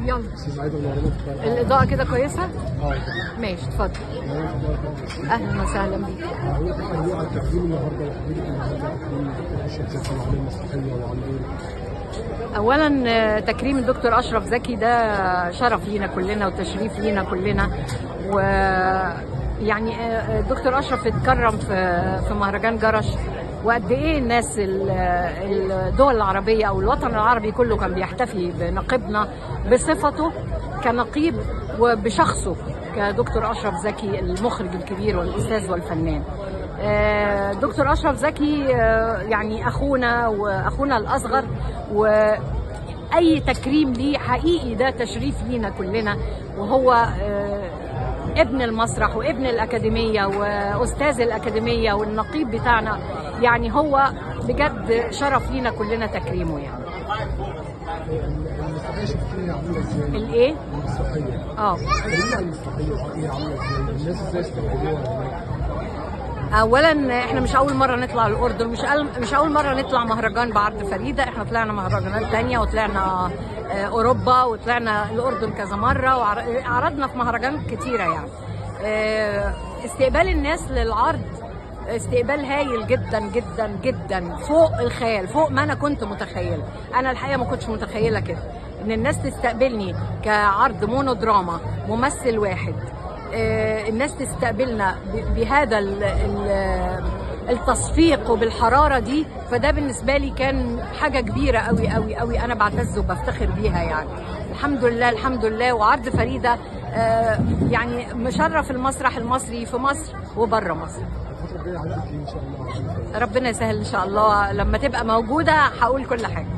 يلا استاذ عايده الأهرامات بتاع- الاضاءه كده كويسه اه ماشي اتفضل اهلا وسهلا بيك هو تحليل على التقديم النهارده وحضرتك النهارده تقديم اشرف زكي وعلي المسرحيه وعلى ايه؟ اولا آه، تكريم الدكتور اشرف زكي ده شرف لينا كلنا وتشريف لينا كلنا و يعني آه، الدكتور اشرف اتكرم في في مهرجان جرش وقد ايه الناس ال- الدول العربيه او الوطن العربي كله كان بيحتفي بنقيبنا بصفته كنقيب وبشخصه كدكتور اشرف زكي المخرج الكبير والاستاذ والفنان آه، دكتور اشرف زكي آه، يعني اخونا واخونا الاصغر واي تكريم ليه حقيقي ده تشريف لينا كلنا وهو آه، ابن المسرح وابن الاكاديميه واستاذ الاكاديميه والنقيب بتاعنا يعني هو بجد شرف لينا كلنا تكريمه يعني المسرحيه شفتيها عامله ازاي؟ الايه المسرحيه اه كلمنا عن المسرحيه شفتيها عامله ازاي؟ الناس ازاي استقبلوها هناك؟ اولا احنا مش اول مره نطلع الاردن مش أول مش اول مره نطلع مهرجان بعرض فريده احنا طلعنا مهرجانات تانية وطلعنا آه، اوروبا وطلعنا الاردن كذا مره وعرضنا في مهرجانات كتيره يعني آه، استقبال الناس للعرض استقبال هايل جدا جدا جدا فوق الخيال فوق ما انا كنت متخيله انا الحقيقه ما كنتش متخيله كده ان الناس تستقبلني كعرض مونودراما ممثل واحد آه، الناس تستقبلنا ب- بهذا ال- ال- التصفيق وبالحراره دي فده بالنسبه لي كان حاجه كبيره قوي قوي قوي انا بعتز وبفتخر بيها يعني الحمد لله الحمد لله وعرض فريده آه، يعني مشرف المسرح المصري في مصر وبره مصر الفتره الجايه عندك ايه ان شاء الله؟ ربنا يسهل ان شاء الله لما تبقى موجوده هقول كل حاجه